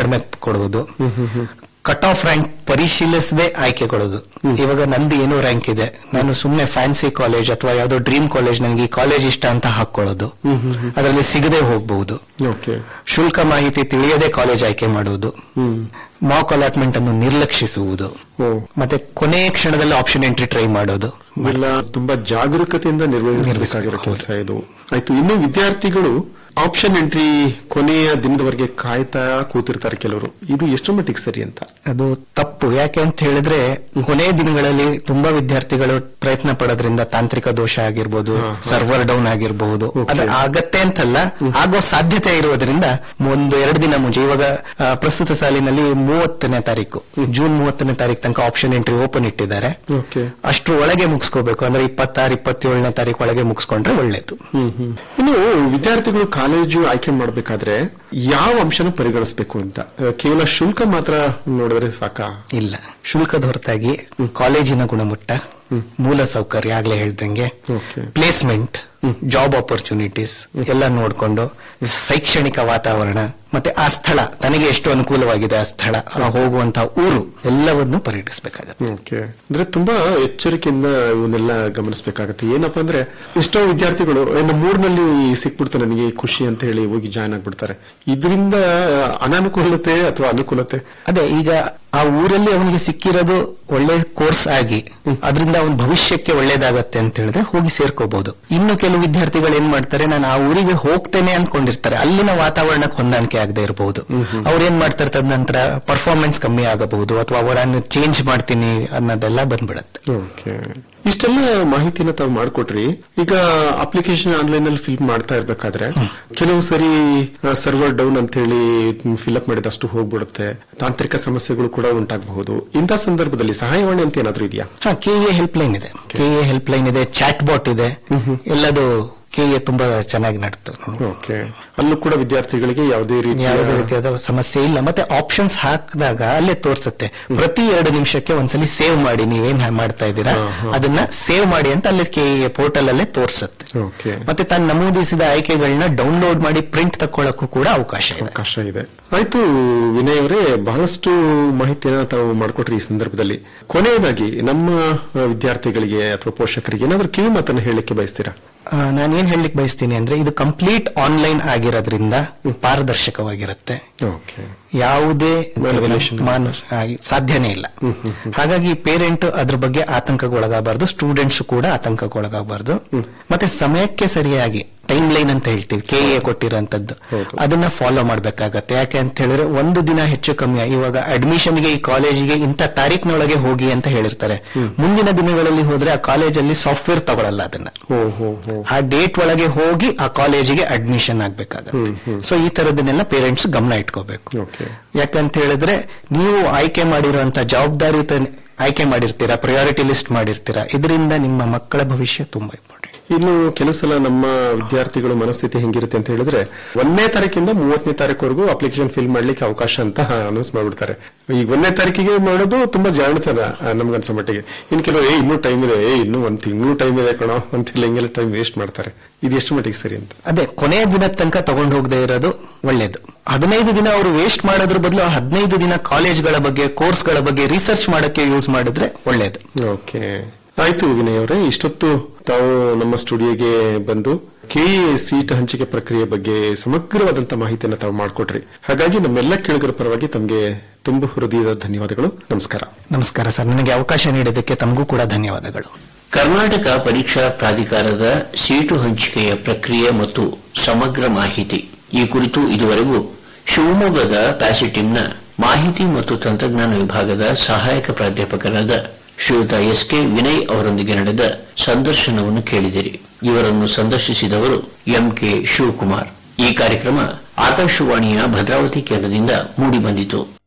ಕಡಿಮೆ ಕೊಡುವುದು cut off rank ಪರಿಶೀಲಿಸದೆ ಆಯ್ಕೆ ಕೊಡೋದು ಇವಾಗ ನಂದು ಏನೋ ರ್ಯಾಂಕ್ ಇದೆ ನಾನು ಸುಮ್ನೆ ಫ್ಯಾನ್ಸಿ ಕಾಲೇಜ್ ಅಥವಾ ಯಾವ್ದೋ ಡ್ರೀಮ್ ಕಾಲೇಜ್ ನನಗೆ ಈ ಕಾಲೇಜ್ ಇಷ್ಟ ಅಂತ ಹಾಕೊಳ್ಳೋದು ಅದರಲ್ಲಿ ಸಿಗದೆ ಹೋಗಬಹುದು ಓಕೆ ಶುಲ್ಕ ಮಾಹಿತಿ ತಿಳಿಯದೆ ಕಾಲೇಜ್ ಆಯ್ಕೆ ಮಾಡುವುದು ಹ್ಮ್ ಮಾಕ್ ಅಲಾಟ್ಮೆಂಟ್ ಅನ್ನು ನಿರ್ಲಕ್ಷಿಸುವುದು ಓ ಮತ್ತೆ ಕೊನೆಯ ಕ್ಷಣದಲ್ಲಿ ಆಪ್ಷನ್ ಎಂಟ್ರಿ ಟ್ರೈ ಮಾಡೋದು ಇವೆಲ್ಲ ತುಂಬಾ ಜಾಗರೂಕತೆಯಿಂದ ನಿರ್ವಹಿಸಬೇಕಾಗಿರೋ ಕೆಲಸ ಇದು ಆಯ್ತು ಇನ್ನು ವಿದ್ಯಾರ್ಥಿಗಳು ಆಪ್ಷನ್ ಎಂಟ್ರಿ ಕೊನೆಯ ದಿನದವರೆಗೆ ಕಾಯ್ತಾ ಕೂತಿರ್ತಾರೆ ಕೆಲವರು ಇದು ಎಷ್ಟು ಮಟ್ಟಿಗೆ ಸರಿ ಅಂತ ಅದು ತಪ್ಪು ಯಾಕೆ ಅಂತ ಹೇಳಿದ್ರೆ ಕೊನೆಯ ದಿನಗಳಲ್ಲಿ ತುಂಬಾ ವಿದ್ಯಾರ್ಥಿಗಳು ಪ್ರಯತ್ನ ಪಡೋದ್ರಿಂದ ತಾಂತ್ರಿಕ ದೋಷ ಆಗಿರ್ಬೋದು ಸರ್ವರ್ ಡೌನ್ ಆಗಿರಬಹುದು ಅದ್ರ ಆಗತ್ತೆ ಅಂತಲ್ಲ ಆಗೋ ಸಾಧ್ಯತೆ ಇರುವುದರಿಂದ ಒಂದು ಎರಡು ದಿನ ಮುಂಚೆ ಇವಾಗ ಆ, ಪ್ರಸ್ತುತ ಸಾಲಿನಲ್ಲಿ ಮೂವತ್ತನೇ ತಾರೀಕು ಜೂನ್ ಮೂವತ್ತನೇ ತಾರೀಕು ತನಕ ಆಪ್ಷನ್ ಎಂಟ್ರಿ ಓಪನ್ ಇಟ್ಟಿದ್ದಾರೆ ಓಕೆ ಅಷ್ಟ್ರ ಒಳಗೆ ಮುಗಿಸ್ಕೋಬೇಕು ಅಂದ್ರೆ ಇಪ್ಪತ್ತಾರು ಇಪ್ಪತ್ತೇಳನೇ ತಾರೀಕು ಒಳಗೆ ಮುಗಿಸ್ಕೊಂಡ್ರೆ ಒಳ್ಳೇದು ಹ್ಮ್ ಹ್ಮ್ ಇನ್ನು ವಿದ್ಯಾರ್ಥಿಗಳು ಕಾಲೇಜು ಆಯ್ಕೆ ಮಾಡಬೇಕಾದ್ರೆ ಯಾವ ಅಂಶನ ಪರಿಗಣಿಸಬೇಕು ಅಂತ ಅಹ್, ಕೇವಲ ಶುಲ್ಕ ಮಾತ್ರ ನೋಡಿದ್ರೆ ಸಾಕಾ ಇಲ್ಲ ಶುಲ್ಕದ ಹೊರತಾಗಿ ಕಾಲೇಜಿನ ಗುಣಮಟ್ಟ ಮೂಲ ಸೌಕರ್ಯ ಆಗ್ಲೇ ಹೇಳ್ದಂಗೆ Okay. ಪ್ಲೇಸ್ಮೆಂಟ್ ಜಾಬ್ ಆಪರ್ಚುನಿಟೀಸ್ ಎಲ್ಲ ನೋಡ್ಕೊಂಡು ಶೈಕ್ಷಣಿಕ ವಾತಾವರಣ ಮತ್ತೆ ಆ ಸ್ಥಳ ತನಗೆ ಎಷ್ಟು ಅನುಕೂಲವಾಗಿದೆ ಆ ಸ್ಥಳ ಆ ಹೋಗುವಂತಹ ಊರು ಎಲ್ಲವನ್ನು ಪರಿಗಣಿಸಬೇಕಾಗತ್ತೆ ಓಕೆ ಅಂದ್ರೆ ತುಂಬಾ ಎಚ್ಚರಿಕೆಯಿಂದ ಇವನ್ನೆಲ್ಲ ಗಮನಿಸಬೇಕಾಗತ್ತೆ ಏನಪ್ಪಾ ಅಂದ್ರೆ ಎಷ್ಟೋ ವಿದ್ಯಾರ್ಥಿಗಳು "ಏ, ನಮ್ಮ ಊರಿನಲ್ಲಿ ಸಿಕ್ಬಿಡ್ತು ನನಗೆ ಖುಷಿ ಅಂತ ಹೇಳಿ ಹೋಗಿ ಜಾಯ್ನ್ ಆಗ್ಬಿಡ್ತಾರೆ ಇದರಿಂದ ಅನಾನುಕೂಲತೆ ಅಥವಾ ಅನುಕೂಲತೆ ಅದೇ ಈಗ ಆ ಊರಲ್ಲಿ ಅವನಿಗೆ ಸಿಕ್ಕಿರೋದು ಒಳ್ಳೆ ಕೋರ್ಸ್ ಆಗಿ ಅದರಿಂದ ಅವನ ಭವಿಷ್ಯಕ್ಕೆ ಒಳ್ಳೇದಾಗತ್ತೆ ಅಂತ ಹೇಳಿದ್ರೆ ಹೋಗಿ ಸೇರ್ಕೋಬಹುದು ಇನ್ನು ಕೆಲವು ವಿದ್ಯಾರ್ಥಿಗಳು ಏನ್ ಮಾಡ್ತಾರೆ ನಾನು ಆ ಊರಿಗೆ ಹೋಗ್ತೇನೆ ಅನ್ಕೊಂಡಿರ್ತಾರೆ ಅಲ್ಲಿನ ವಾತಾವರಣಕ್ಕೆ ಹೊಂದಾಣಿಕೆ ಆಗದೆ ಇರಬಹುದು ಅವ್ರು ಏನ್ ಮಾಡ್ತಾರೆ ತದನಂತರ ಪರ್ಫಾರ್ಮೆನ್ಸ್ ಕಮ್ಮಿ ಆಗಬಹುದು ಅಥವಾ ಅವರನ್ನು ಚೇಂಜ್ ಮಾಡ್ತೀನಿ ಅನ್ನೋದೆಲ್ಲ ಬಂದ್ಬಿಡತ್ತೆ ಓಕೆ ಇಷ್ಟೆಲ್ಲ ಮಾಹಿತಿನ ತಾವು ಮಾಡ್ಕೊಟ್ರಿ ಈಗ ಅಪ್ಲಿಕೇಶನ್ ಆನ್ಲೈನ್ ಅಲ್ಲಿ ಫಿಲ್ ಮಾಡ್ತಾ ಇರ್ಬೇಕಾದ್ರೆ ಕೆಲವು ಸರಿ ಸರ್ವರ್ ಡೌನ್ ಅಂತ ಹೇಳಿ ಫಿಲ್ಅಪ್ ಮಾಡಿದಷ್ಟು ಹೋಗ್ಬಿಡುತ್ತೆ ತಾಂತ್ರಿಕ ಸಮಸ್ಯೆಗಳು ಕೂಡ ಉಂಟಾಗಬಹುದು ಇಂಥ ಸಂದರ್ಭದಲ್ಲಿ ಸಹಾಯವಾಣಿ ಅಂತ ಏನಾದ್ರೂ ಇದೆಯಾ ಹಾ ಕೆ ಎ ಹೆಲ್ಪ್ ಲೈನ್ ಇದೆ ಕೆ ಎ ಹೆಲ್ಪ್ ಲೈನ್ ಇದೆ ಚಾಟ್ ಬಾಟ್ ಇದೆ ಎಲ್ಲದು ಕೆ ಎ ತುಂಬಾ ಚೆನ್ನಾಗಿ ನಡ್ತು ಓಕೆ ಅಲ್ಲೂ ಕೂಡ ವಿದ್ಯಾರ್ಥಿಗಳಿಗೆ ಯಾವುದೇ ರೀತಿ ಯಾವುದೇ ರೀತಿಯಾದ ಸಮಸ್ಯೆ ಇಲ್ಲ ಮತ್ತೆ ಆಪ್ಷನ್ಸ್ ಹಾಕಿದಾಗ ಅಲ್ಲೇ ತೋರ್ಸುತ್ತೆ ಪ್ರತಿ ಎರಡು ನಿಮಿಷಕ್ಕೆ ಒಂದ್ಸಲಿ ಸೇವ್ ಮಾಡಿ ನೀವೇನ್ ಹಾ- ಮಾಡ್ತಾ ಇದ್ದೀರಾ ಅದನ್ನ ಸೇವ್ ಮಾಡಿ ಅಂತ ಅಲ್ಲೇ ಕೆ ಪೋರ್ಟಲ್ ಅಲ್ಲೇ ತೋರ್ಸುತ್ತೆ ಓಕೆ ಮತ್ತೆ ತಾನು ನಮೂದಿಸಿದ ಆಯ್ಕೆಗಳನ್ನ ಡೌನ್ಲೋಡ್ ಮಾಡಿ ಪ್ರಿಂಟ್ ತಕೊಳ್ಳಕ್ಕೂ ಕೂಡ ಅವಕಾಶ ಇದೆ ಅವಕಾಶ ಇದೆ ಆಯ್ತು ವಿನಯ್ ಅವರೇ ಬಹಳಷ್ಟು ಮಾಹಿತಿಯನ್ನ ತಾವು ಮಾಡಿಕೊಟ್ರಿ ಈ ಸಂದರ್ಭದಲ್ಲಿ ಕೊನೆಯದಾಗಿ ನಮ್ಮ ಆ, ವಿದ್ಯಾರ್ಥಿಗಳಿಗೆ ಅಥವಾ ಪೋಷಕರಿಗೆ ಏನಾದ್ರೂ ಕಿವಿ ಮಾತನ್ನ ಹೇಳಲಿಕ್ಕೆ ಬಯಸ್ತೀರಾ ಆ, ನಾನೇನ್ ಹೇಳಲಿಕ್ಕೆ ಬಯಸ್ತೀನಿ ಅಂದ್ರೆ ಇದು ಕಂಪ್ಲೀಟ್ ಆನ್ಲೈನ್ ಆಗಿರೋದ್ರಿಂದ ಪಾರದರ್ಶಕವಾಗಿರುತ್ತೆ ಓಕೆ ಯಾವುದೇ Manipulation. ಮಾನು ಆಗಿ- ಸಾಧ್ಯನೇ ಇಲ್ಲ ಹಾಗಾಗಿ ಪೇರೆಂಟ್ ಅದ್ರ ಬಗ್ಗೆ ಆತಂಕಗೊಳಗಾಗಬಾರ್ದು ಸ್ಟೂಡೆಂಟ್ಸ್ ಕೂಡ ಆತಂಕಗೊಳಗಾಗಬಾರ್ದು ಮತ್ತೆ ಸಮಯಕ್ಕೆ ಸರಿಯಾಗಿ ಟೈಮ್ ಲೈನ್ ಅಂತ ಹೇಳ್ತೀವಿ ಕೆ ಎ ಕೊಟ್ಟಿರೋಂಥದ್ದು ಹೌದು. ಅದನ್ನ ಫಾಲೋ ಮಾಡ್ಬೇಕಾಗತ್ತೆ ಯಾಕೆ ಅಂತ ಹೇಳಿದ್ರೆ ಒಂದು ದಿನ ಹೆಚ್ಚು ಕಮ್ಮಿ ಇವಾಗ ಅಡ್ಮಿಷನ್ಗೆ ಈ ಕಾಲೇಜಿಗೆ ಇಂಥ ತಾರೀಕಿನೊಳಗೆ ಹೋಗಿ ಅಂತ ಹೇಳಿರ್ತಾರೆ ಮುಂದಿನ ದಿನಗಳಲ್ಲಿ ಹೋದ್ರೆ ಆ ಕಾಲೇಜಲ್ಲಿ ಸಾಫ್ಟ್ವೇರ್ ತಗೊಳಲ್ಲ ಅದನ್ನ ಹೋ ಹೋ ಹೋ ಆ ಡೇಟ್ ಒಳಗೆ ಹೋಗಿ ಆ ಕಾಲೇಜಿಗೆ ಅಡ್ಮಿಷನ್ ಆಗ್ಬೇಕಾಗತ್ತೆ ಸೊ ಈ ತರದನ್ನೆಲ್ಲ ಪೇರೆಂಟ್ಸ್ ಗಮನ ಇಟ್ಕೋಬೇಕು ಓಕೆ ಯಾಕಂತ ಹೇಳಿದ್ರೆ ನೀವು ಆಯ್ಕೆ ಮಾಡಿರುವಂತ ಜವಾಬ್ದಾರಿಯುತ ಆಯ್ಕೆ ಮಾಡಿರ್ತೀರಾ ಪ್ರಯಾರಿಟಿ ಲಿಸ್ಟ್ ಮಾಡಿರ್ತೀರಾ ಇದರಿಂದ ನಿಮ್ಮ ಮಕ್ಕಳ ಭವಿಷ್ಯ ತುಂಬಾ ಇಂಪಾರ್ಟೆಂಟ್ ಇನ್ನು ಕೆಲವು ಸಲ ನಮ್ಮ ವಿದ್ಯಾರ್ಥಿಗಳ ಮನಸ್ಥಿತಿ ಹೆಂಗಿರುತ್ತೆ ಅಂತ ಹೇಳಿದ್ರೆ ಒಂದನೇ ತಾರೀಕಿಂದ ಮೂವತ್ತನೇ ತಾರೀಕುವರೆಗೂ ಅಪ್ಲಿಕೇಶನ್ ಫಿಲ್ ಮಾಡ್ಲಿಕ್ಕೆ ಅವಕಾಶ ಅಂತ ಅನೌನ್ಸ್ ಮಾಡ್ಬಿಡ್ತಾರೆ ಈಗ ಒಂದನೇ ತಾರೀಕಿಗೆ ಮಾಡೋದು ತುಂಬಾ ಜಾಣತನ ಆ, ನಮ್ಗನ್ಸೋ ಮಟ್ಟಿಗೆ ಇನ್ನು ಕೆಲವು ಏ ಇನ್ನೂ ಟೈಮ್ ಇದೆ ಏ ಇನ್ನೂ ಒಂದ್ ತಿಂಗಳು ಟೈಮ್ ಇದೆ ಕಣೋ ಅಂತೆಲ್ಲ ಹಿಂಗೆಲ್ಲ ಟೈಮ್ ವೇಸ್ಟ್ ಮಾಡ್ತಾರೆ ಇದು ಎಷ್ಟು ಮಟ್ಟಿಗೆ ಸರಿ ಅಂತ ಅದೇ ಕೊನೆಯ ದಿನದ ತನಕ ತಗೊಂಡು ಹೋಗದೆ ಇರೋದು ಒಳ್ಳೇದು ಹದಿನೈದು ದಿನ ಅವರು ವೇಸ್ಟ್ ಮಾಡೋದ್ರ ಬದಲು ಆ ಹದಿನೈದು ದಿನ ಕಾಲೇಜ್ಗಳ ಬಗ್ಗೆ ಕೋರ್ಸ್ಗಳ ಬಗ್ಗೆ ರಿಸರ್ಚ್ ಮಾಡಕ್ಕೆ ಯೂಸ್ ಮಾಡಿದ್ರೆ ಒಳ್ಳೇದು ಓಕೆ ಆಯ್ತು ವಿನಯ್ ಅವರೇ ಇಷ್ಟೊತ್ತು ತಾವು ನಮ್ಮ ಸ್ಟುಡಿಯೋಗೆ ಬಂದು ಕೆಇ ಸೀಟ್ ಹಂಚಿಕೆ ಪ್ರಕ್ರಿಯೆ ಬಗ್ಗೆ ಸಮಗ್ರವಾದಂತ ಮಾಹಿತಿಯನ್ನು ತಾವು ಮಾಡಿಕೊಟ್ರಿ ಹಾಗಾಗಿ ನಮ್ಮೆಲ್ಲ ಕೇಳುಗರ ಪರವಾಗಿ ತಮಗೆ ತುಂಬ ಹೃದಯದ ಧನ್ಯವಾದಗಳು ನಮಸ್ಕಾರ ನಮಸ್ಕಾರ ಸರ್ ನನಗೆ ಅವಕಾಶ ನೀಡಿದ್ದಕ್ಕೆ ತಮಗೂ ಕೂಡ ಧನ್ಯವಾದಗಳು ಕರ್ನಾಟಕ ಪರೀಕ್ಷಾ ಪ್ರಾಧಿಕಾರದ ಸೀಟು ಹಂಚಿಕೆಯ ಪ್ರಕ್ರಿಯೆ ಮತ್ತು ಸಮಗ್ರ ಮಾಹಿತಿ ಈ ಕುರಿತು ಇದುವರೆಗೂ ಶಿವಮೊಗ್ಗದ ಪ್ಯಾಸಿಟಿಮ್ನ ಮಾಹಿತಿ ಮತ್ತು ತಂತ್ರಜ್ಞಾನ ವಿಭಾಗದ ಸಹಾಯಕ ಪ್ರಾಧ್ಯಾಪಕರಾದ ಶ್ರೀಯುತ ಎಸ್ ಕೆ ವಿನಯ್ ಅವರೊಂದಿಗೆ ನಡೆದ ಸಂದರ್ಶನವನ್ನು ಕೇಳಿದಿರಿ ಇವರನ್ನು ಸಂದರ್ಶಿಸಿದವರು ಎಂ ಕೆ ಶಿವಕುಮಾರ್ ಈ ಕಾರ್ಯಕ್ರಮ ಆಕಾಶವಾಣಿಯ ಭದ್ರಾವತಿ ಕೇಂದ್ರದಿಂದ ಮೂಡಿಬಂದಿತು